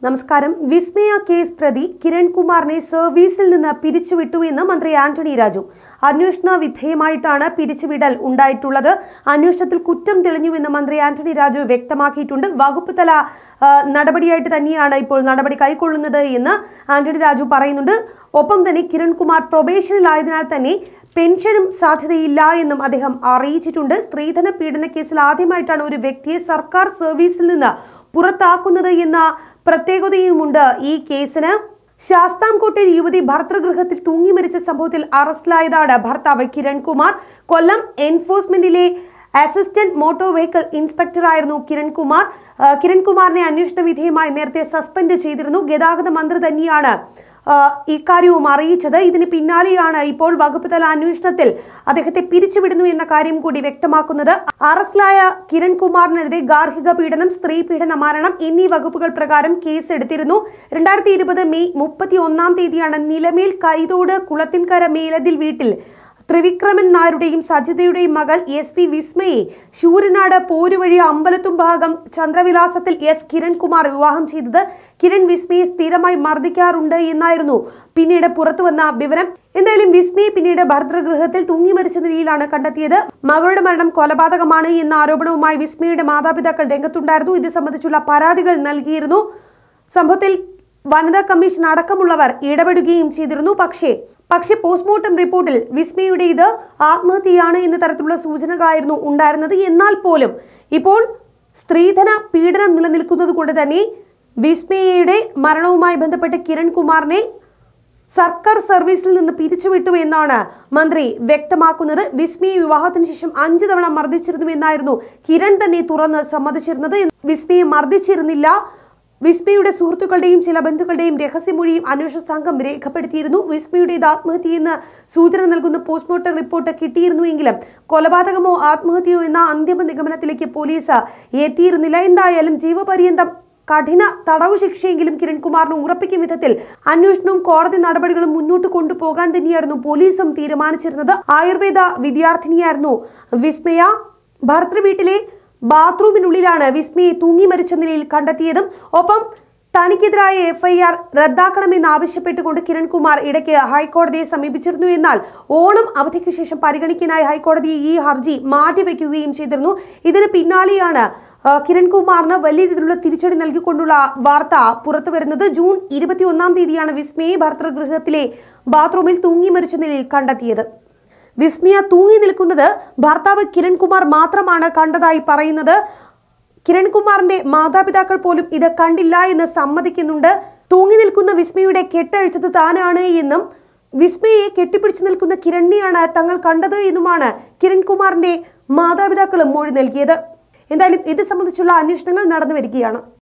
നമസ്കാരം വിസ്മയ കേസ് പ്രതി കിരൺകുമാറിനെ സർവീസിൽ നിന്ന് പിരിച്ചുവിട്ടു എന്ന് മന്ത്രി ആന്റണി രാജു അന്വേഷണ വിധേയമായിട്ടാണ് പിരിച്ചുവിടൽ ഉണ്ടായിട്ടുള്ളത് അന്വേഷണത്തിൽ കുറ്റം തെളിഞ്ഞുവെന്ന് മന്ത്രി ആന്റണി രാജു വ്യക്തമാക്കിയിട്ടുണ്ട് വകുപ്പ് തല ആ, നടപടിയായിട്ട് തന്നെയാണ് ഇപ്പോൾ നടപടി കൈക്കൊള്ളുന്നത് എന്ന് ആന്റണി രാജു പറയുന്നുണ്ട് ഒപ്പം തന്നെ കിരൺകുമാർ പ്രൊബേഷനിലായതിനാൽ തന്നെ പെൻഷനും സാധ്യതയില്ല എന്നും അദ്ദേഹം അറിയിച്ചിട്ടുണ്ട് സ്ത്രീധന പീഡന കേസിൽ ആദ്യമായിട്ടാണ് ഒരു വ്യക്തിയെ സർക്കാർ സർവീസിൽ നിന്ന് പുറത്താക്കുന്നത് എന്ന പ്രത്യേകതയുമുണ്ട് ഈ കേസിന് ശാസ്താംകോട്ടിൽ യുവതി ഭർത്തൃഗൃഹത്തിൽ തൂങ്ങി മരിച്ച സംഭവത്തിൽ അറസ്റ്റിലായതാണ് ഭർത്താവ് കിരൺകുമാർ കൊല്ലം എൻഫോഴ്സ്മെന്റിലെ അസിസ്റ്റന്റ് മോട്ടോർ വെഹിക്കിൾ ഇൻസ്പെക്ടറായിരുന്നു കിരൺകുമാർ ആ, കിരൺകുമാറിനെ അന്വേഷണ വിധേയമായി നേരത്തെ സസ്പെൻഡ് ചെയ്തിരുന്നു ഗതാഗത മന്ത്രി തന്നെയാണ് ആ, ഇക്കാര്യവും അറിയിച്ചത് ഇതിന് പിന്നാലെയാണ് ഇപ്പോൾ വകുപ്പ് തല അന്വേഷണത്തിൽ അദ്ദേഹത്തെ പിരിച്ചുവിടുന്നു എന്ന കാര്യം കൂടി വ്യക്തമാക്കുന്നത് അറസ്റ്റിലായ കിരൺകുമാറിനെതിരെ ഗാർഹിക പീഡനം സ്ത്രീ പീഡന മരണം എന്നീ വകുപ്പുകൾ പ്രകാരം കേസ് എടുത്തിരുന്നു രണ്ടായിരത്തി ഇരുപത് മെയ് മുപ്പത്തി ഒന്നാം തീയതിയാണ് നിലമേൽ കൈതോട് കുളത്തിൻകര മേലതിൽ വീട്ടിൽ ത്രിവിക്രമൻ നായരുടെയും സജിതയുടെയും മകൾ എസ് പി വിസ്മയെ ശൂരനാട് പോരുവഴി അമ്പലത്തും ഭാഗം ചന്ദ്രവിലാസത്തിൽ എസ് കിരൺകുമാർ വിവാഹം ചെയ്തത് കിരൺ വിസ്മയെ സ്ഥിരമായി മർദ്ദിക്കാറുണ്ട് എന്നായിരുന്നു പിന്നീട് പുറത്തു വന്ന വിവരം എന്തായാലും വിസ്മയെ പിന്നീട് ഭർതൃഗൃഹത്തിൽ തൂങ്ങി മരിച്ച നിലയിലാണ് കണ്ടെത്തിയത് മകളുടെ മരണം കൊലപാതകമാണ് എന്ന ആരോപണവുമായി വിസ്മയുടെ മാതാപിതാക്കൾ രംഗത്തുണ്ടായിരുന്നു ഇത് സംബന്ധിച്ചുള്ള പരാതികൾ നൽകിയിരുന്നു സംഭവത്തിൽ വനിതാ കമ്മീഷൻ അടക്കമുള്ളവർ ഇടപെടുകയും ചെയ്തിരുന്നു പക്ഷേ പക്ഷേ പോസ്റ്റ്മോർട്ടം റിപ്പോർട്ടിൽ വിസ്മയുടെ ഇത് ആത്മഹത്യയാണ് എന്ന തരത്തിലുള്ള സൂചനകളായിരുന്നു ഉണ്ടായിരുന്നത് എന്നാൽ പോലും ഇപ്പോൾ സ്ത്രീധന പീഡനം നിലനിൽക്കുന്നത് കൊണ്ട് തന്നെ വിസ്മയയുടെ മരണവുമായി ബന്ധപ്പെട്ട് കിരൺകുമാറിനെ സർക്കാർ സർവീസിൽ നിന്ന് പിരിച്ചുവിട്ടു എന്നാണ് മന്ത്രി വ്യക്തമാക്കുന്നത് വിസ്മയെ വിവാഹത്തിന് ശേഷം അഞ്ചു തവണ മർദ്ദിച്ചിരുന്നു എന്നായിരുന്നു കിരൺ തന്നെ തുറന്ന് സമ്മതിച്ചിരുന്നത് വിസ്മയെ മർദ്ദിച്ചിരുന്നില്ല വിസ്മയുടെ സുഹൃത്തുക്കളുടെയും ചില ബന്ധുക്കളുടെയും രഹസ്യമൊഴിയും അന്വേഷണ സംഘം രേഖപ്പെടുത്തിയിരുന്നു വിസ്മയുടേത് ആത്മഹത്യയെന്ന് സൂചന നൽകുന്ന പോസ്റ്റ്മോർട്ടം റിപ്പോർട്ട് കിട്ടിയിരുന്നുവെങ്കിലും കൊലപാതകമോ ആത്മഹത്യയോ എന്ന അന്തിമ നിഗമനത്തിലേക്ക് പോലീസ് എത്തിയിരുന്നില്ല എന്തായാലും ജീവപര്യന്തം കഠിന തടവ് ശിക്ഷയെങ്കിലും കിരൺകുമാറിന് ഉറപ്പിക്കും വിധത്തിൽ അന്വേഷണവും കോടതി നടപടികളും മുന്നോട്ട് കൊണ്ടുപോകാൻ തന്നെയായിരുന്നു പോലീസും തീരുമാനിച്ചിരുന്നത് ആയുർവേദ വിദ്യാർത്ഥിനിയായിരുന്നു വിസ്മയ ഭർത്തൃ വീട്ടിലെ ബാത്റൂമിനുള്ളിലാണ് വിസ്മയെ തൂങ്ങി മരിച്ച നിലയിൽ കണ്ടെത്തിയതും ഒപ്പം തനിക്കെതിരായ എഫ്ഐആർ റദ്ദാക്കണമെന്ന് ആവശ്യപ്പെട്ടുകൊണ്ട് കിരൺകുമാർ ഇടയ്ക്ക് ഹൈക്കോടതിയെ സമീപിച്ചിരുന്നു എന്നാൽ ഓണം അവധിക്ക് ശേഷം പരിഗണിക്കാനായി ഹൈക്കോടതി ഈ ഹർജി മാറ്റിവെക്കുകയും ചെയ്തിരുന്നു ഇതിന് പിന്നാലെയാണ് ആ, കിരൺകുമാറിന് വലിയ രീതിയിലുള്ള തിരിച്ചടി നൽകിക്കൊണ്ടുള്ള വാർത്ത പുറത്തു വരുന്നത് ജൂൺ ഇരുപത്തി ഒന്നാം തീയതിയാണ് വിസ്മയെ ഭർത്തൃഗൃഹത്തിലെ ബാത്റൂമിൽ തൂങ്ങി മരിച്ച നിലയിൽ കണ്ടെത്തിയത് വിസ്മയ തൂങ്ങി നിൽക്കുന്നത് ഭർത്താവ് കിരൺകുമാർ മാത്രമാണ് കണ്ടതായി പറയുന്നത് കിരൺകുമാറിന്റെ മാതാപിതാക്കൾ പോലും ഇത് കണ്ടില്ല എന്ന് സമ്മതിക്കുന്നുണ്ട് തൂങ്ങി നിൽക്കുന്ന വിസ്മയുടെ കെട്ടഴിച്ചത് താനാണ് എന്നും വിസ്മയെ കെട്ടിപ്പിടിച്ചു നിൽക്കുന്ന കിരണിനെയാണ് തങ്ങൾ കണ്ടത് എന്നുമാണ് കിരൺകുമാറിന്റെ മാതാപിതാക്കളും മൊഴി നൽകിയത് എന്തായാലും ഇത് സംബന്ധിച്ചുള്ള അന്വേഷണങ്ങൾ നടന്നു വരികയാണ്